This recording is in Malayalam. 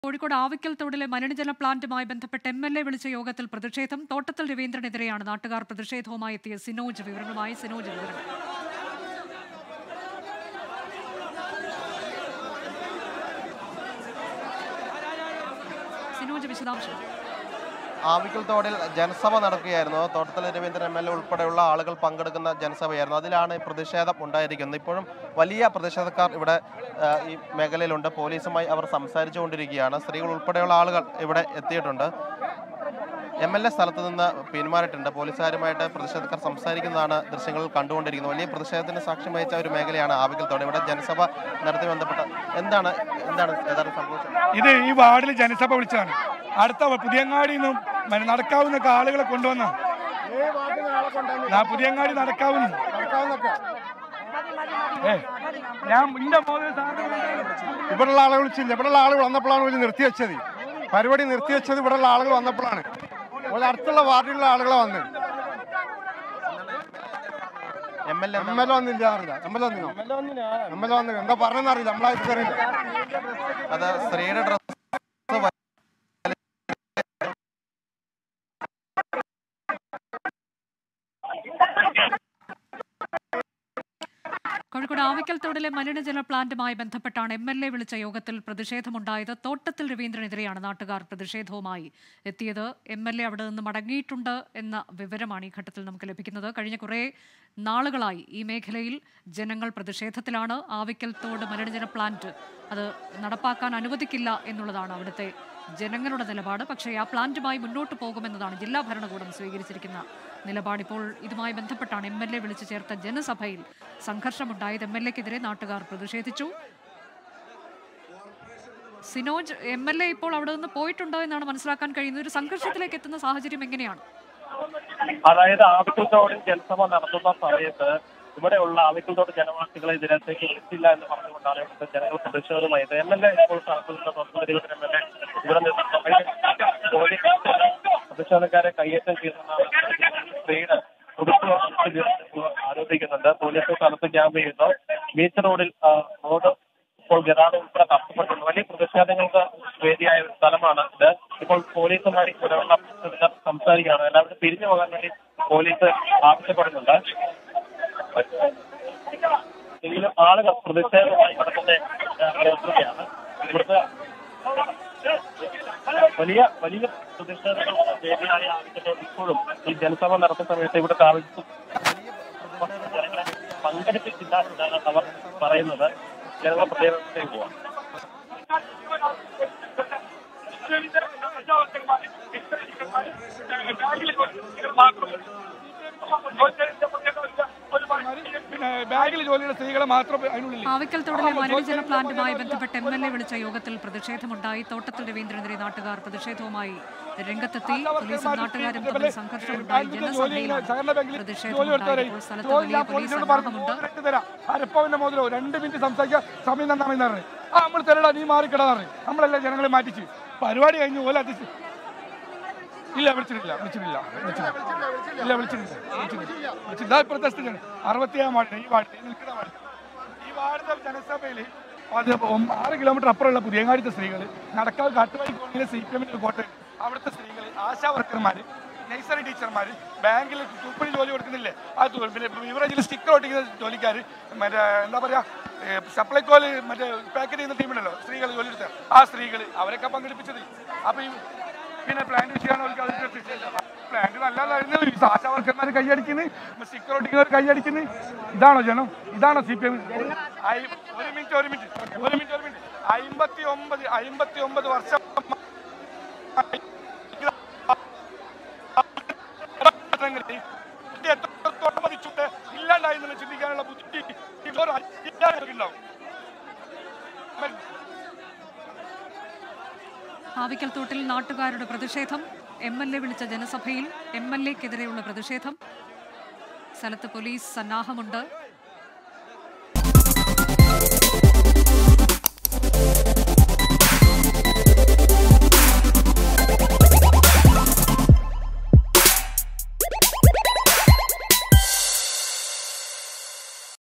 കോഴിക്കോട് ആവിക്കൽ തോടിലെ മലിനജല പ്ലാന്റുമായി ബന്ധപ്പെട്ട് എം എൽ എ വിളിച്ച യോഗത്തിൽ പ്രതിഷേധം തോട്ടത്തിൽ രവീന്ദ്രനെതിരെയാണ് നാട്ടുകാർ പ്രതിഷേധവുമായി എത്തിയ സിനോജ് വിവരങ്ങളുമായി സിനോജ് വിവരങ്ങൾ സിനോജ് വിശദാംശം ആവിക്കൽ തോടിൽ ജനസഭ നടക്കുകയായിരുന്നു തോട്ടത്തിൽ രവീന്ദ്രൻ എം എൽ എ ഉൾപ്പെടെയുള്ള ആളുകൾ പങ്കെടുക്കുന്ന ജനസഭയായിരുന്നു അതിലാണ് ഈ പ്രതിഷേധം ഉണ്ടായിരിക്കുന്നത് ഇപ്പോഴും വലിയ പ്രതിഷേധക്കാർ ഇവിടെ ആ, ഈ മേഖലയിലുണ്ട് പോലീസുമായി അവർ സംസാരിച്ചുകൊണ്ടിരിക്കുകയാണ് സ്ത്രീകൾ ഉൾപ്പെടെയുള്ള ആളുകൾ ഇവിടെ എത്തിയിട്ടുണ്ട് എം എൽ എ സ്ഥലത്ത് നിന്ന് പിന്മാറിയിട്ടുണ്ട് പോലീസുകാരുമായിട്ട് പ്രതിഷേധക്കാർ സംസാരിക്കുന്നതാണ് ദൃശ്യങ്ങളിൽ കണ്ടുകൊണ്ടിരിക്കുന്നത് വലിയ പ്രതിഷേധത്തിന് സാക്ഷ്യം വഹിച്ച ഒരു മേഖലയാണ് ആവിക്കൽ തോട് ഇവിടെ ജനസഭ നടത്തി ബന്ധപ്പെട്ട എന്താണ് എന്താണ് യഥാർത്ഥ സംഭവിച്ചത് ഇത് ഈ വാർഡിൽ ജനസഭ വിളിച്ചതാണ് അടുത്ത പുതിയങ്ങാടിയിൽ നിന്നും മന- നടക്കാവുന്ന ആളുകളെ കൊണ്ടുവന്ന പുതിയങ്ങാടി നടക്കാവുന്ന ഏ ഞാൻ എന്റെ മോതിരം സാറിന് ഇവിടെയുള്ള ആളുകൾ വിളിച്ചില്ല ഇവിടെയുള്ള ആളുകൾ വന്നപ്പോഴാണ് ഒരു നിർത്തിവെച്ചത് പരിപാടി നിർത്തിവെച്ചത് ഇവിടെയുള്ള ആളുകൾ വന്നപ്പോഴാണ് ഒരു അടുത്തുള്ള വാർഡിലുള്ള ആളുകളെ വന്നത് M L A M L A വന്നില്ല അറിയില്ല എം എൽ എ വന്നില്ല എം എൽ എ വന്നില്ല എന്താ പറഞ്ഞെന്ന് അറിയില്ല നമ്മളായിട്ട് അറിയില്ല അത് സ്ത്രീയുടെ ഡ്രസ് കോഴിക്കോട് ആവിക്കൽ തോടിലെ മലിനജല പ്ലാന്റുമായി ബന്ധപ്പെട്ടാണ് എം എൽ എ വിളിച്ച യോഗത്തിൽ പ്രതിഷേധമുണ്ടായത് തോട്ടത്തിൽ രവീന്ദ്രനെതിരെയാണ് നാട്ടുകാർ പ്രതിഷേധവുമായി എത്തിയത് എം എൽ എ അവിടെ നിന്ന് മടങ്ങിയിട്ടുണ്ട് എന്ന വിവരമാണ് ഈ ഘട്ടത്തിൽ നമുക്ക് ലഭിക്കുന്നത് കഴിഞ്ഞ കുറേ നാളുകളായി ഈ മേഖലയിൽ ജനങ്ങൾ പ്രതിഷേധത്തിലാണ് ആവിക്കൽ തോട് മലിനജല പ്ലാന്റ് അത് നടപ്പാക്കാൻ അനുവദിക്കില്ല എന്നുള്ളതാണ് അവിടുത്തെ ജനങ്ങളുടെ നിലപാട് പക്ഷേ ആ പ്ലാന്റുമായി മുന്നോട്ട് പോകുമെന്നതാണ് ജില്ലാ ഭരണകൂടം സ്വീകരിച്ചിരിക്കുന്ന നിലപാട് ഇപ്പോൾ ഇതുമായി ബന്ധപ്പെട്ടാണ് എം എൽ എ വിളിച്ചു ചേർത്ത ജനസഭയിൽ സംഘർഷമുണ്ടായത് എം എൽ എക്കെതിരെ നാട്ടുകാർ പ്രതിഷേധിച്ചു സിനോജ് എം എൽ എ ഇപ്പോൾ അവിടെ നിന്ന് പോയിട്ടുണ്ടോ എന്നാണ് മനസ്സിലാക്കാൻ കഴിയുന്നത് ഒരു സംഘർഷത്തിലേക്ക് എത്തുന്ന സാഹചര്യം എങ്ങനെയാണ് അതായത് ആവിക്കുത്തോടിൽ ജനസഭ നടത്തുന്ന സമയത്ത് ഇവിടെയുള്ള ആവിക്കുത്തോട് ജനവാസികളെ ഇതിനകത്തേക്ക് വിളിച്ചില്ല എന്ന് പറഞ്ഞുകൊണ്ടാണ് ഇവിടുത്തെ ജനങ്ങൾ പ്രതിഷേധമായത് എം എൽ എ ഇപ്പോൾ സ്ഥലത്തുനിന്ന് തൊട്ടു എം എൽ എ ഇവിടെ നിന്ന് സമയം പോലീസ് പ്രതിഷേധക്കാരെ കയ്യേറ്റം ചെയ്യുന്നതാണ് സ്ത്രീയുടെ ഉടുപ്പ് ആരോപിക്കുന്നുണ്ട് പോലീസ് സ്ഥലത്ത് ക്യാമ്പ് ചെയ്യുന്നു ബീച്ച് റോഡിൽ ആ, റോഡ് ഇപ്പോൾ ഗതാഗതം ഉൾപ്പെടെ തടസ്സപ്പെട്ടുണ്ട് വലിയ പ്രതിഷേധങ്ങൾക്ക് വേദിയായ ഒരു സ്ഥലമാണ് ഇത് ഇപ്പോൾ പോലീസുമായി ഇവിടെയുള്ള പ്രതിഷേധക്കാർ സംസാരിക്കുകയാണ് എല്ലാവരും പിരിഞ്ഞു പോകാൻ വേണ്ടി പോലീസ് ആവശ്യപ്പെടുന്നുണ്ട് എങ്കിലും ആളുകൾ പ്രതിഷേധവുമായി ഇവിടെ തന്നെ ഏർപ്പെടുകയാണ് ഇവിടുത്തെ വലിയ വലിയ പ്രതിഷേധങ്ങൾ വേദിയായ ആവശ്യത്തോട് ഇപ്പോഴും ഈ ജനസഭ നടത്തുന്ന സമയത്ത് ഇവിടുത്തെ ആവശ്യം ജനങ്ങളെ പങ്കെടുപ്പിച്ചില്ല എന്നാണ് അവർ പറയുന്നത് ജനങ്ങൾ പ്രതിഷേധത്തിലേക്ക് പോവാം പിന്നെ ബാഗിൽ ജോലിയുള്ള സ്ത്രീകളെ മാത്രം അതിനുള്ളിൽ ആവിക്കൽ തോടിലെ മലിനജല പ്ലാന്റുമായി ബന്ധപ്പെട്ട് എം എൽ എ വിളിച്ച യോഗത്തിൽ പ്രതിഷേധമുണ്ടായി തോട്ടത്തിൽ രവീന്ദ്രനെതിരെ നാട്ടുകാർ പ്രതിഷേധവുമായി രംഗത്തെത്തി പോലീസും നാട്ടുകാരും തമ്മിൽ സംഘർഷമുണ്ടായി ജനസഭയിലാണ് പ്രതിഷേധമുണ്ടായി ഇപ്പോൾ സ്ഥലത്ത് വലിയ പോലീസ് സന്നാഹമുണ്ട് അരപ്പവന്റെ മുതലോ രണ്ട് മിനിറ്റ് സംസാരിക്കാൻ സമയം തന്നാമെന്ന് പറഞ്ഞു ആ നമ്മൾ തരടാ നീ മാറിക്കടാ പറഞ്ഞു നമ്മളെല്ലാം ജനങ്ങളെ മാറ്റിച്ച് പരിപാടി കഴിഞ്ഞ് ഓല അത് ഇല്ല വിളിച്ചിട്ടില്ല വിളിച്ചിട്ടില്ല വിളിച്ചിട്ടില്ല ഇല്ല വിളിച്ചിട്ടില്ല വിളിച്ചിട്ടില്ല വിളിച്ചിട്ടില്ല ഇപ്പോഴത്തെ സ്ഥിതിയാണ് അറുപത്തിയേഴാം വാർഡിന് ഈ വാർഡിൽ ഈ നിൽക്കുന്ന വാർഡിൽ ഈ വാർഡിലെ ജനസഭയിൽ അത് ഒമ്പ- ആറ് കിലോമീറ്റർ അപ്പുറമുള്ള പുതിയങ്ങാടിത്തെ സ്ത്രീകൾ നടക്കാവ് കാട്ടുവഴി കോളനിയിലെ സി പി എമ്മിന്റെ കോട്ടയം അവിടുത്തെ സ്ത്രീകൾ ആശാ വർക്കർമാർ നഴ്സറി ടീച്ചർമാർ ബാങ്കിൽ തൂപ്പണി ജോലി കൊടുക്കുന്നില്ലേ ആ തു- പിന്നെ ബിവറേജിൽ സ്റ്റിക്കർ ഒട്ടിക്കുന്ന ജോലിക്കാർ മറ്റേ എന്താ പറയാ സപ്ലൈകോല് മറ്റേ പാക്കറ്റ് ചെയ്യുന്ന ടീമുണ്ടല്ലോ സ്ത്രീകൾ ജോലി എടുത്ത ആ സ്ത്രീകൾ അവരൊക്കെ പങ്കെടുപ്പിച്ചത് അപ്പൊ ഈ പിന്നെ പ്ലാന്റ് വിഷയമാണ് അവർക്ക് അതിൽ പ്ലാന്റ് നല്ലതായിരുന്നു ഈ ആശാ വർക്കർമാർ കൈയടിക്കുന്നത് സ്റ്റിക്കർ ഒട്ടിക്കുന്നവർ കൈയടിക്കുന്നത് ഇതാണോ ജനം ഇതാണോ സി പി എം ഒരു മിനിറ്റ് ഒരു മിനിറ്റ് ഒരു മിനിറ്റ് ഒരു മിനിറ്റ് അമ്പത്തി ഒമ്പത് അമ്പത്തി ഒമ്പത് വർഷം എത്രത്തോളം മതിച്ചുണ്ട് ഇല്ലാണ്ടായി എന്നുള്ള ചിന്തിക്കാനുള്ള ബുദ്ധി ഇവർ ഉണ്ടാവും ആവിക്കൽ തോട്ടിൽ നാട്ടുകാരുടെ പ്രതിഷേധം എം എൽ എ വിളിച്ച ജനസഭയിൽ എം എൽ എക്കെതിരെയുള്ള പ്രതിഷേധം സ്ഥലത്ത് പോലീസ് സന്നാഹമുണ്ട്